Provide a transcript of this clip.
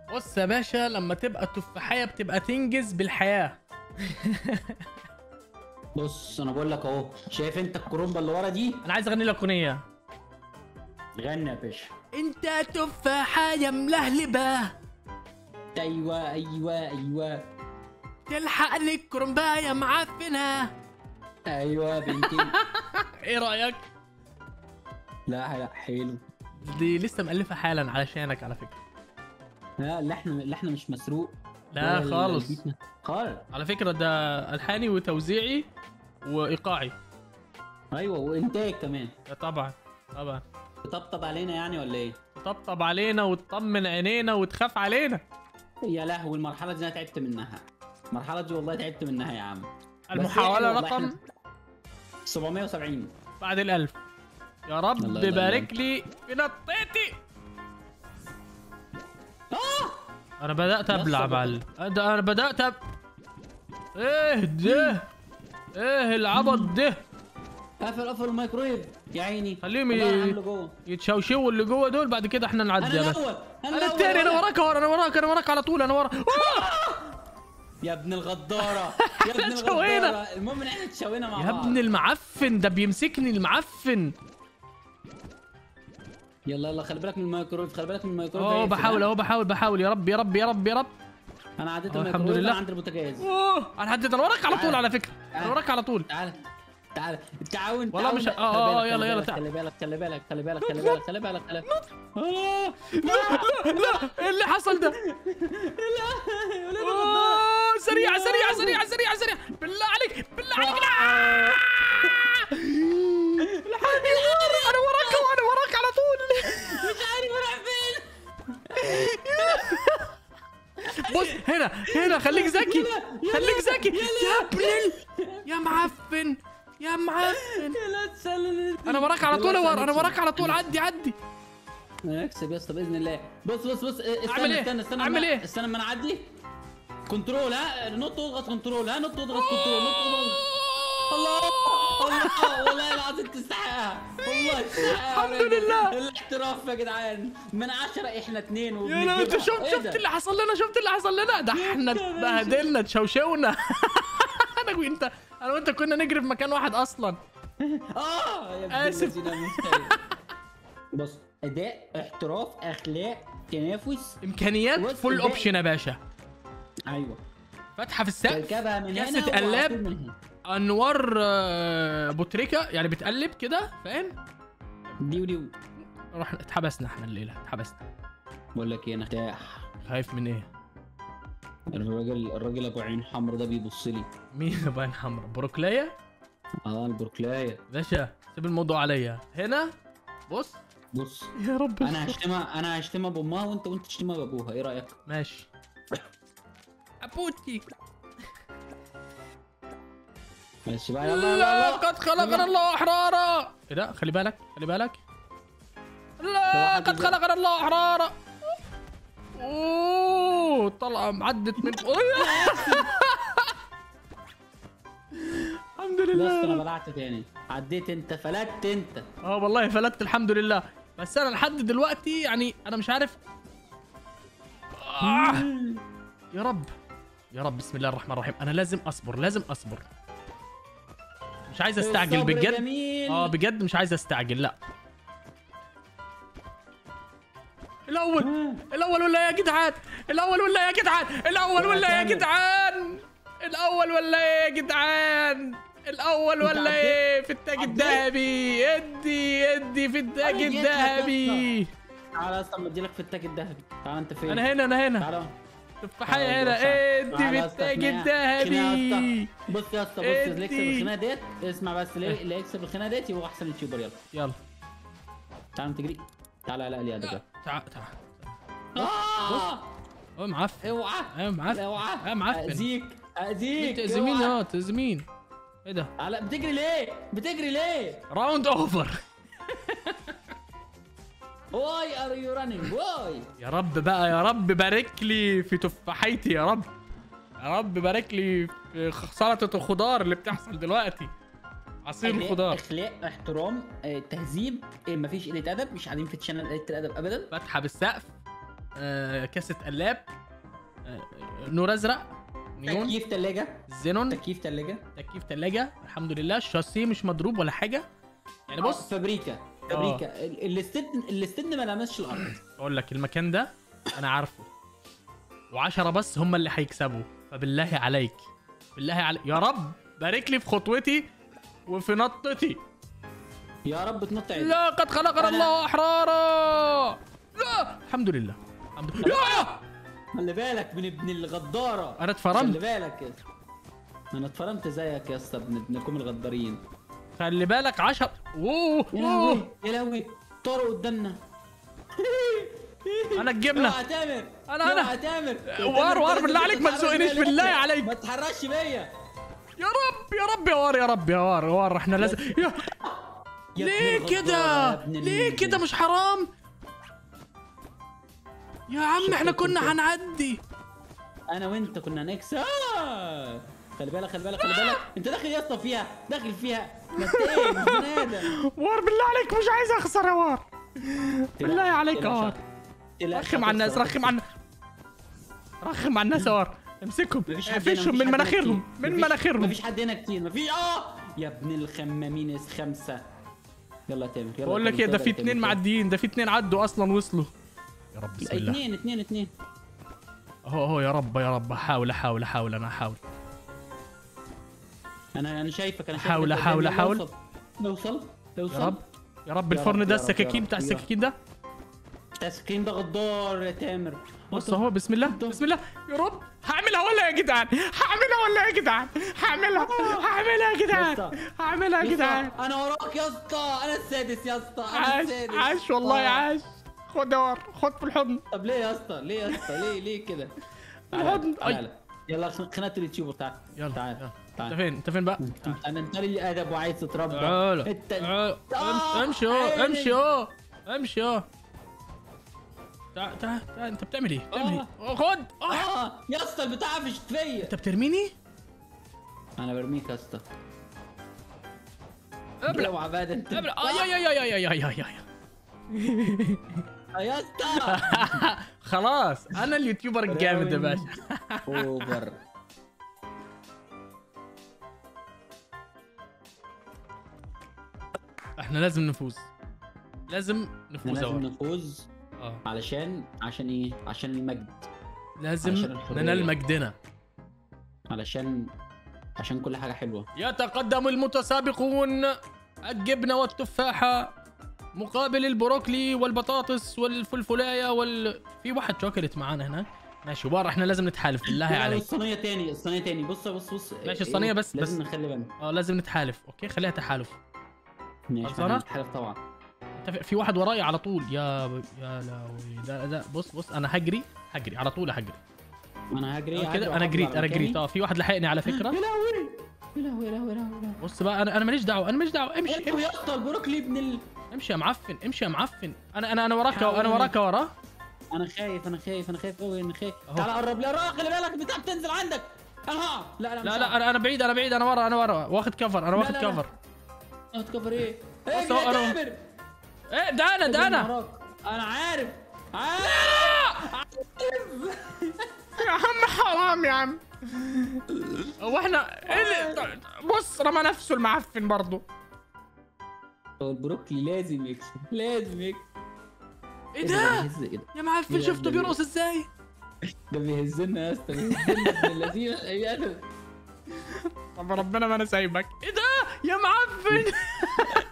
بص يا باشا لما تبقى تفاحية بتبقى تنجز بالحياة بص انا بقول لك اهو شايف انت الكرومبه اللي ورا دي انا عايز اغني لك اغنية غني يا باشا انت تفاحة يا ملهلبة ايوه ايوه ايوه تلحق لي الكرنباية معفنة ايوه يا بنتي ايه رأيك؟ لا لا حلو دي لسه مألفة حالا علشانك على فكرة لا اللحن اللحن مش مسروق لا ولا خالص البيت م- خالص على فكرة ده ألحاني وتوزيعي وإيقاعي ايوه وانتاج كمان طبعا طبعا تطبطب علينا يعني ولا ايه تطبطب علينا وتطمن عينينا وتخاف علينا يا لهوي المرحله دي انا تعبت منها المرحله دي والله تعبت منها يا عم المحاولة والله رقم إحنا 770 بعد الألف يا رب الله يلا بارك لي في نطيتي أنا بدأت يا أبلع اسطى معلم ده أنا بدأت أب... إيه ده إيه العبط ده قفل قفل الميكرويف يا عيني خليهم ي- والله أنا عامله جوه يتشوشوا اللي جوه دول بعد كده احنا نعدي انا يا باشا الاول انا التاني انا وراك ورا انا وراك انا وراك على طول انا ورا يا ابن الغداره يا ابن اتشوينا. الغداره المهم ان احنا اتشوينا مع يا بعض ابن المعفن ده بيمسكني المعفن يلا يلا خلي بالك من الميكرويف خلي بالك من الميكرويف اهو هيقفل، بحاول ها؟ اهو بحاول بحاول يا رب يا رب يا رب يا رب انا عديت أهو الحمد الميكرويف لله. انا عند البوتاجاز اوه انا حددت انا وراك على طول تعال. على فكره انا تعال. وراك على طول تعال تعال التعاون والله تعاون مش- بقى. آه، خلي آه، بالك، يلا، خلي يلا، بالك، تعال. خلي بالك خلي بالك خلي بالك خلي بالك خلي بالك خلي بالك آه. لا لا ايه اللي حصل ده أوه، سريع سريع سريع سريع سريع بالله عليك بالله عليك لا الحقني انا وراك وانا وراك على طول مش عارف اروح فين بص هنا هنا خليك ذكي خليك ذكي يا ابن ال- يا معفن يا معفن لا تسلل انا وراك على طول يلا يا ور انا استنى. وراك على طول عدي عدي نكسب يا اسطى باذن الله بص بص بص استنى أعمل إيه؟ استنى استنى أعمل ما- إيه؟ استنى ما نعدي كنترول ها نط واضغط كنترول ها نط واضغط كنترول نط واضغط الله الله والله العظيم تستحقها والله تستحقها الحمد لله. الاحتراف يا جدعان من عشرة احنا اتنين يا لو انت شفت شفت اللي حصل لنا شفت اللي حصل لنا ده احنا اتبهدلنا اتشوشونا انا وانت انا وانت كنا نجري في مكان واحد اصلا اه يا ابن آسف. الذين المستوى. بص اداء احتراف اخلاق تنافس امكانيات بص، فول ده- اوبشن يا باشا ايوه فتحه في السقف تركبها من هنا كاسة وعلى قلاب. طول من هنا. انوار آه، بوتريكا يعني بتقلب كده فاهم ديو ديو رحنا اتحبسنا احنا الليله اتحبسنا بقول لك ايه انا ارتاح خايف من ايه الراجل الراجل ابو عين حمر ده بيبص لي مين باين حمرا بروكلية اه البركلايه باشا سيب الموضوع عليا هنا بص بص يا رب انا هشتمها انا هشتمها بامها وانت وانت تشتمها بابوها ايه رايك ماشي ابوتي ماشي بقى يلا يلا لا يلا قد خلقنا الله احرارا ايه ده خلي بالك خلي بالك لا واحد قد يجي- خلقنا الله احرارا اوه طلع عدت من الحمد بس انا لله بلعت تاني عديت انت فلت انت اه والله فلتت الحمد لله بس انا لحد دلوقتي يعني انا مش عارف آه. يا رب يا رب بسم الله الرحمن الرحيم انا لازم اصبر لازم اصبر مش عايز استعجل الصبر بجد جميل. اه بجد مش عايز استعجل لا الاول الاول ولا إيه يا جدعان الاول ولا إيه يا جدعان الاول ولا إيه يا جدعان الاول ولا إيه يا جدعان الاول أنت ولا عديت؟ ايه في التاج عديت؟ الذهبي ادي ادي في التاج أنا جيت لك يا الذهبي تعالى اصلا مديلك في التاج الذهبي تعالى انت فين انا هنا انا هنا تعالى تفاحية تعالى هنا بص. ادي تعالى في يا اسطى، التاج خناقة. خناقة يا الذهبي اسطى. بص يا اسطى بص اللي يكسب ادي. الخناقه ديت اسمع بس اللي اللي يكسب الخناقه ديت يبقى احسن يوتيوبر يلا يلا تعالى انت تجري تعالى لا لي ده تعال تعال اه اه معفن اوعى اه معفن اوعى اه معفن اذيك اذيك تأذي مين اوعى. اه تأذي مين ايه ده على بتجري ليه بتجري ليه راوند اوفر واي ار يو رانينج واي يا رب بقى يا رب بارك لي في تفاحيتي يا رب يا رب بارك لي في سلطة الخضار اللي بتحصل دلوقتي عصير الخضار اخلاق احترام آه، تهذيب آه، مفيش قله ادب مش قاعدين في تشانل قله الادب ابدا فاتحة بالسقف آه كاسه قلاب آه نور ازرق نيون تكييف ثلاجه زينون تكييف ثلاجه تكييف ثلاجه الحمد لله الشاسيه مش مضروب ولا حاجه يعني بص فابريكا فابريكا ال- الاستدن الاستدن ما لمسش الارض اقول لك المكان ده انا عارفه وعشرة بس هم اللي هيكسبوا فبالله عليك بالله عليك يا رب بارك لي في خطوتي وفي نطتي يا رب تنط عدل لا قد خلقنا أنا- الله احرارا لا الحمد لله الحمد لله لا خلي بالك من ابن الغداره انا خلي اتفرمت بالك يا انا اتفرمت زيك يا اسطى ابن ابنكم الغدارين خلي بالك عشر اوه يا اوه لهوي يا لهوي طاروا قدامنا انا الجبنه اوعى تامر أنا- أنا. اوعى تامر وار- وار، بالله عليك ما تزقنيش، بالله عليك. ما تحرش بيا يا رب يا رب يا وار يا رب يا وار يا وار احنا لازم يا يا ابن ليه الغدارة، كده يا ابن ليه ال- كده مش حرام يا عم شكلك احنا كنا كنت- هنعدي انا وانت كنا نكسب آه. خلي بالك خلي بالك خلي بالك انت داخل يا اسطى فيها داخل فيها ما انت ايه مش بني ادم وار بالله عليك مش عايز اخسر يا وار بالله عليك يا وار تقلقش، رخم على الناس هتخسر، رخم على رخم على الناس يا وار امسكهم مفيش حد هنا، قفشهم مفيش من حد هنا مناخيرهم كتير. من مفيش- مناخيرهم مفيش حد هنا كتير مفيش اه يا ابن الخمامين خمسه يلا يا تامر يلا بقول يا لك ايه تامر، ده في يلا يا اتنين تامر. معديين ده في اتنين عدوا اصلا وصلوا يا رب بسم الله اتنين اتنين اتنين اهو اهو يا رب يا رب احاول احاول احاول انا احاول انا انا شايفك انا شايفك حاول- قدامي. حاول- يلا حاول. اوصل. اوصل اوصل يا رب يا رب يا الفرن رب، ده يا رب، يا السكاكين رب، بتاع يا رب. السكاكين ده التسكين ده غدار يا تامر بص اهو بسم الله بسم الله يا رب هعملها ولا يا جدعان هعملها ولا يا جدعان هعملها هعملها يا يا جدعان اسطى. هعملها يا يا جدعان اسطى، انا وراك يا اسطى انا السادس يا اسطى انا عاش السادس عاش والله آه. عاش خد يا ور خد في الحضن طب ليه يا اسطى ليه يا اسطى ليه ليه كده الحضن. تعال أي. تعال. يلا خ- خناقه اليوتيوبر تعال يلا تعال يلا. انت تعال فين انت فين بقى انا انت لي ادب وعايز تتربى تعال انت تعال. آه، امشي اهو عيني. امشي اهو امشي اهو تعال تعال تعال انت بتعمل ايه بتعمل ايه أوه، خد آه. اه يا اسطى البتاع قفشت فيا انت بترميني انا برميك يا اسطى ابلع اوعى بقى ده انت ابلع آه، يا يا يا يا يا يا يا آه، يا اسطى خلاص انا اليوتيوبر الجامد يا باشا اوفر احنا لازم نفوز لازم احنا نفوز يا لازم ور. نفوز اه علشان عشان ايه عشان المجد لازم عشان الحرية. ننال مجدنا علشان عشان كل حاجه حلوه يتقدم المتسابقون الجبنة والتفاحة مقابل البروكلي والبطاطس والفلفلاية وال في واحد شوكلت معانا هناك ماشي بار احنا لازم نتحالف بالله لا، عليك الصينيه تاني الصينيه تاني بص بص بص ماشي، الصينية بس- لازم بس. نخلي بالنا اه لازم نتحالف اوكي خليها تحالف ماشي خلصانة؟ هنتحالف طبعا انت في- في واحد وراي على طول يا ب- يا لهوي ده ده بص بص انا هجري هجري على طول هجري انا هجري آه هجري كده انا وأحافظ جريت على انا مكاني. جريت اه في واحد لحقني على يا فكرة لهوي يا لهوي يا لهوي يا لهوي بص بقى انا انا ماليش دعوة انا ماليش دعوة امشي انتوا امشي يا اسطى البروكلي ابن ال... امشي يا معفن امشي يا معفن انا انا انا وراك حاول. انا وراك وراه انا خايف انا خايف انا خايف قوي انا خايف أهو. تعال قرب لي قرب خلي بالك البتاع بتنزل عندك انا هقع لا لا لا لا انا انا بعيد انا بعيد انا ورا انا ورا واخد كفر انا لا، واخد لا، لا. كفر انا كفر ايه بص اجري أهو، يا أنا- تامر ايه ده انا ده انا وراك. انا عارف عارف يا عم حرام يا عم هو احنا ايه اللي بص رمى نفسه المعفن برضه هو البروكلي لازم يكسب لازم يكسب ايه إيه ده بيهز ايه ده يا معفن إيه ده؟ شفته ده بيرقص ازاي ده بيهزنا يا اسطى بيهزنا ابن اللذينه يا أخي. طب ربنا ما انا سايبك ايه ده يا معفن